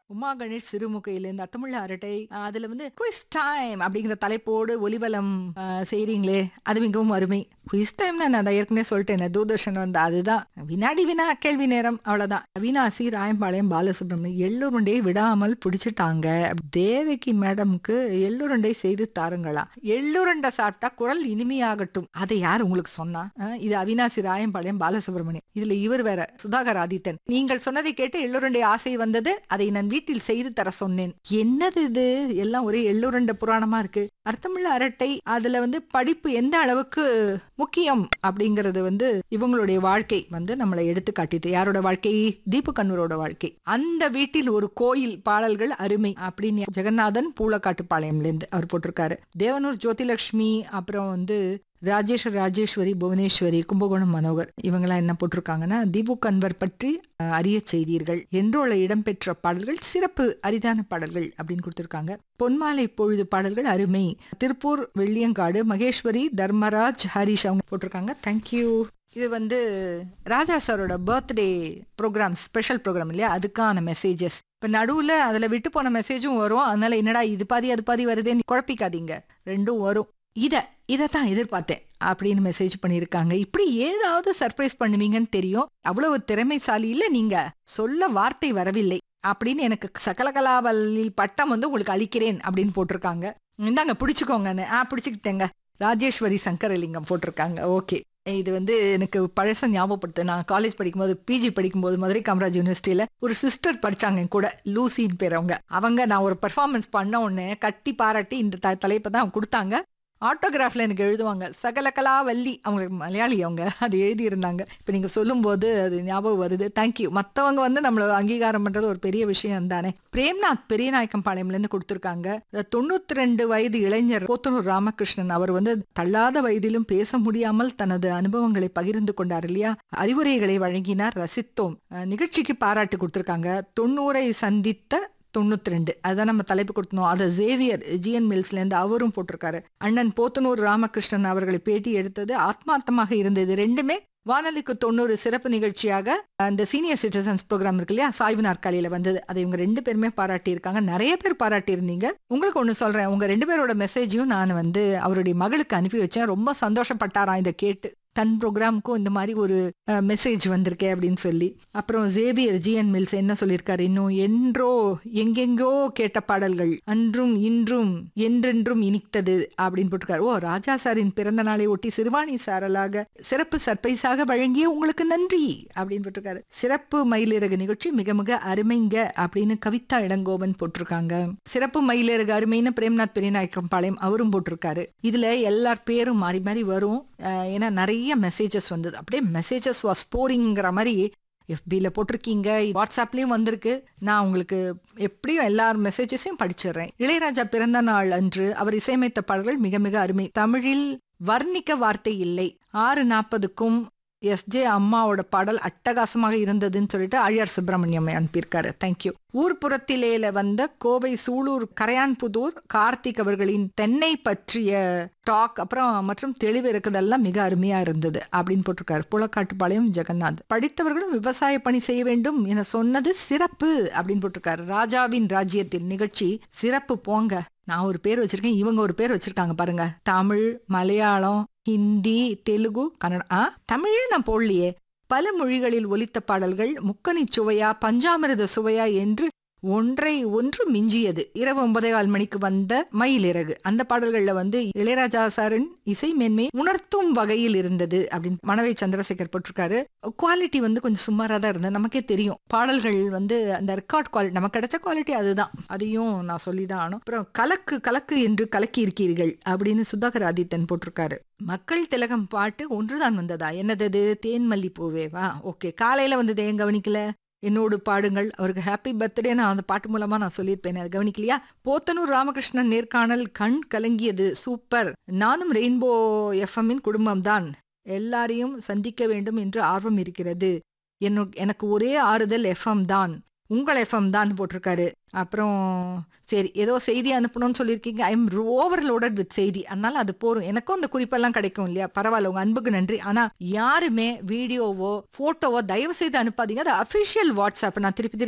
உமா கணேஷ் சிறுமுகையிலேருந்து அத்தமிழ் அரட்டை அஹ், அதுல வந்து குவிஸ் டைம் அப்படிங்கிற தலைப்போடு ஒலிபலம் அஹ், செய்றீங்களே அது மிகவும் அருமை குவிஸ் டைம்னா நான் அதை ஏற்கனவே சொல்லிட்டேன் தூர்தர்ஷன் வந்து அதுதான் வினாடி வினா கேள்வி நேரம் அவ்வளவுதான் அவினாசி ராயம்பாளையம் பாலசுப்ரமணியம் எள்ளுருண்டை விடாமல் பிடிச்சிட்டாங்க தேவகி மேடம்க்கு எள்ளுருண்டை செய்து தாருங்களா எள்ளுருண்டை சாப்பிட்டா குரல் இனிமையாகட்டும் அதை யார் உங்களுக்கு சொன்னா அஹ், இது அவினாசி ராயம்பாளையம் பாலசுப்ரமணியம் இதுல இவர் வேற சுதாகர் ஆதித்தன் நீங்கள் சொன்னதை கேட்டு எள்ளுருண்டை ஆசை வந்தது அதை நான் வீட்டில் செய்து தர சொன்னேன் என்னது இது எல்லாம் ஒரே எள்ளுருண்டை புராணமா இருக்கு அர்த்தமுள்ள அரட்டை அதுல வந்து படிப்பு எந்த அளவுக்கு முக்கியம் அப்படிங்கறது வந்து இவங்களுடைய வாழ்க்கை வந்து நம்மளை எடுத்து காட்டியது யாரோட வாழ்க்கை தீபு கண்ணூரோட வாழ்க்கை அந்த வீட்டில் ஒரு கோயில் பாடல்கள் அருமை அப்படின்னு ஜெகநாதன் பூலக்காட்டுப்பாளையம்ல இருந்து அவர் போட்டிருக்காரு தேவனூர் ஜோதிலட்சுமி அப்புறம் வந்து ராஜேஸ்வர் ராஜேஸ்வரி புவனேஸ்வரி கும்பகோணம் மனோகர் இவங்கெல்லாம் என்ன போட்டிருக்காங்கன்னா தீபு கன்வர் பற்றி அஹ், அரிய செய்தீர்கள் என்றோல இடம்பெற்ற பாடல்கள் சிறப்பு அரிதான பாடல்கள் அப்படின்னு கொடுத்திருக்காங்க பொன்மாலை பொழுது பாடல்கள் அருமை திருப்பூர் வெள்ளியங்காடு மகேஸ்வரி தர்மராஜ் ஹரிஷ் அவங்க போட்டிருக்காங்க தேங்க்யூ இது வந்து ராஜா சாரோட பர்த்டே ப்ரோக்ராம் ஸ்பெஷல் ப்ரோக்ராம் இல்லையா அதுக்கான மெசேஜஸ் இப்ப நடுவுல அதுல விட்டு போன மெசேஜும் வரும் அதனால என்னடா இது பாதி அது பாதி வருதேன்னு குழப்பிக்காதீங்க ரெண்டும் வரும் இத இதைத்தான் எதிர்பார்த்தேன் அப்படின்னு மெசேஜ் பண்ணியிருக்காங்க இப்படி ஏதாவது சர்ப்ரைஸ் பண்ணுவீங்கன்னு தெரியும் அவ்வளவு திறமைசாலி இல்ல நீங்க சொல்ல வார்த்தை வரவில்லை அப்படின்னு எனக்கு சகலகலாவல்லி பட்டம் வந்து உங்களுக்கு அளிக்கிறேன் அப்படின்னு போட்டிருக்காங்க இந்தாங்க பிடிச்சுக்கோங்கன்னு ஆ பிடிச்சுக்கிட்டேங்க ராஜேஸ்வரி சங்கரலிங்கம் போட்டிருக்காங்க ஓகே இது வந்து எனக்கு பழச ஞாபகப்படுத்து நான் காலேஜ் படிக்கும்போது பிஜி படிக்கும்போது மதுரை காமராஜ் யூனிவர்சிட்டியில ஒரு சிஸ்டர் படிச்சாங்க என் கூட லூசின்னு பேர் அவங்க அவங்க நான் ஒரு பெர்ஃபார்மன்ஸ் பண்ண உடனே கட்டி பாராட்டி இந்த த தலைப்பை தான் கொடுத்தாங்க ஆட்டோகிராஃப்ல எனக்கு எழுதுவாங்க சகலகலா வள்ளி அவங்களுக்கு மலையாளி அவங்க அது எழுதி இருந்தாங்க இப்போ நீங்க சொல்லும்போது அது ஞாபகம் வருது தேங்க்யூ மற்றவங்க வந்து நம்மள அங்கீகாரம் பண்றது ஒரு பெரிய விஷயம் தானே பிரேம்நாத் பெரியநாயக்கம் பாளையம்ல இருந்து கொடுத்துருக்காங்க தொண்ணூத்தி ரெண்டு வயது இளைஞர் போத்தனூர் ராமகிருஷ்ணன் அவர் வந்து தள்ளாத வயதிலும் பேச முடியாமல் தனது அனுபவங்களை பகிர்ந்து கொண்டார் இல்லையா அறிவுரைகளை வழங்கினார் ரசித்தோம் அஹ் நிகழ்ச்சிக்கு பாராட்டு கொடுத்துருக்காங்க தொண்ணூரை சந்தித்த தொண்ணூத்தி ரெண்டு அதான் நம்ம தலைப்பு கொடுத்தோம் அதை ஜேவியர் ஜிஎன் மில்ஸ்ல இருந்து அவரும் போட்டிருக்காரு அண்ணன் போத்தனூர் ராமகிருஷ்ணன் அவர்களை பேட்டி எடுத்தது ஆத்மார்த்தமாக இருந்தது ரெண்டுமே வானொலிக்கு தொண்ணூறு சிறப்பு நிகழ்ச்சியாக அந்த சீனியர் சிட்டிசன்ஸ் ப்ரோக்ராம் இருக்கு இல்லையா சாய்வு நாற்காலியில வந்தது அதை இவங்க ரெண்டு பேருமே பாராட்டி இருக்காங்க நிறைய பேர் பாராட்டி இருந்தீங்க உங்களுக்கு ஒண்ணு சொல்றேன் உங்க ரெண்டு பேரோட மெசேஜையும் நான் வந்து அவருடைய மகளுக்கு அனுப்பி வச்சேன் ரொம்ப சந்தோஷப்பட்டாராம் இதை கேட்டு தன் ப்ரோக்ராமுக்கும் இந்த மாதிரி ஒரு மெசேஜ் வந்திருக்கே அப்படின்னு சொல்லி அப்புறம் ஜேவியர் ஜிஎன் மில்ஸ் என்ன சொல்லியிருக்காரு இன்னும் என்றோ எங்கெங்கோ கேட்ட பாடல்கள் அன்றும் இன்றும் என்றென்றும் இனித்தது அப்படின்னு போட்டிருக்காரு ஓ ராஜா சாரின் பிறந்த நாளை ஒட்டி சிறுவாணி சாரலாக சிறப்பு சர்ப்ரைஸாக வழங்கிய உங்களுக்கு நன்றி அப்படின்னு போட்டிருக்காரு சிறப்பு மயிலிறகு நிகழ்ச்சி மிக மிக அருமைங்க அப்படின்னு கவிதா இளங்கோவன் போட்டிருக்காங்க சிறப்பு மயிலிறகு அருமைன்னு பிரேம்நாத் பெரியநாயக்கம் பாளையம் அவரும் போட்டிருக்காரு இதுல எல்லார் பேரும் மாறி மாறி வரும் அஹ் ஏன்னா நிறைய மெசேஜஸ் வந்தது அப்படியே மெசேஜஸ் வாஸ் போரிங்கிற மாதிரி எஃபியில் போட்டிருக்கீங்க வாட்ஸ்அப்லேயும் வந்திருக்கு நான் உங்களுக்கு எப்படியும் எல்லா மெசேஜஸையும் படிச்சிடுறேன் இளையராஜா பிறந்த நாள் அன்று அவர் இசையமைத்த பாடல்கள் மிக மிக அருமை தமிழில் வர்ணிக்க வார்த்தை இல்லை ஆறு நாற்பதுக்கும் எஸ்ஜே அம்மாவோட பாடல் அட்டகாசமாக இருந்ததுன்னு சொல்லிட்டு ஆழியார் சுப்பிரமணியம் அனுப்பியிருக்காரு தேங்க்யூ ஊர்ப்புறத்திலேல வந்த கோவை சூலூர் கரையான்புதூர் கார்த்திக் அவர்களின் தென்னை பற்றிய டாக் அப்புறம் மற்றும் தெளிவு இருக்குதெல்லாம் மிக அருமையா இருந்தது அப்படின்னு போட்டிருக்காரு புலக்காட்டுப்பாளையம் ஜெகநாத் படித்தவர்களும் விவசாய பணி செய்ய வேண்டும் என சொன்னது சிறப்பு அப்படின்னு போட்டிருக்காரு ராஜாவின் ராஜ்யத்தில் நிகழ்ச்சி சிறப்பு போங்க நான் ஒரு பேர் வச்சிருக்கேன் இவங்க ஒரு பேர் வச்சிருக்காங்க பாருங்க தமிழ் மலையாளம் ஹிந்தி தெலுங்கு கன்னடம் ஆ தமிழே நான் போடலையே பல மொழிகளில் ஒலித்த பாடல்கள் முக்கனி சுவையா பஞ்சாமிரத சுவையா என்று ஒன்றை ஒன்று மிஞ்சியது இரவு ஒன்பதே கால் மணிக்கு வந்த மயிலிறகு அந்த பாடல்கள்ல வந்து இளையராஜா சாரின் இசை மேன்மை உணர்த்தும் வகையில் இருந்தது அப்படின்னு மணவை சந்திரசேகர் போட்டிருக்காரு குவாலிட்டி வந்து கொஞ்சம் சுமாரா தான் இருந்தது நமக்கே தெரியும் பாடல்கள் வந்து அந்த ரெக்கார்ட் குவாலிட்டி நமக்கு கிடைச்ச குவாலிட்டி அதுதான் அதையும் நான் சொல்லிதான் ஆனும் அப்புறம் கலக்கு கலக்கு என்று கலக்கி இருக்கீர்கள் அப்படின்னு சுதாகர் ஆதித்தன் போட்டிருக்காரு மக்கள் திலகம் பாட்டு ஒன்றுதான் வந்ததா என்னது தேன்மல்லி பூவேவா ஓகே காலையில வந்தது ஏன் கவனிக்கல என்னோடு பாடுங்கள் அவருக்கு ஹாப்பி பர்த்டே நான் அந்த பாட்டு மூலமா நான் சொல்லியிருப்பேன் அது கவனிக்கலையா போத்தனூர் ராமகிருஷ்ணன் நேர்காணல் கண் கலங்கியது சூப்பர் நானும் ரெயின்போ எஃப்எம்மின் குடும்பம் தான் எல்லாரையும் சந்திக்க வேண்டும் என்று ஆர்வம் இருக்கிறது என்னோ எனக்கு ஒரே ஆறுதல் எஃப்எம் தான் உங்கள் எஃப்எம் தான் போட்டிருக்காரு அப்புறம் சரி ஏதோ செய்தி அனுப்பணும்னு சொல்லியிருக்கீங்க ஐ எம் ஓவர்லோடட் வித் செய்தி அதனால அது போரும் எனக்கும் அந்த குறிப்பெல்லாம் கிடைக்கும் இல்லையா பரவாயில்ல உங்க அன்புக்கு நன்றி ஆனா யாருமே வீடியோவோ போட்டோவோ தயவு செய்து அனுப்பாதீங்க அது அபிஷியல் வாட்ஸ்அப் நான் திருப்பி திருப்பி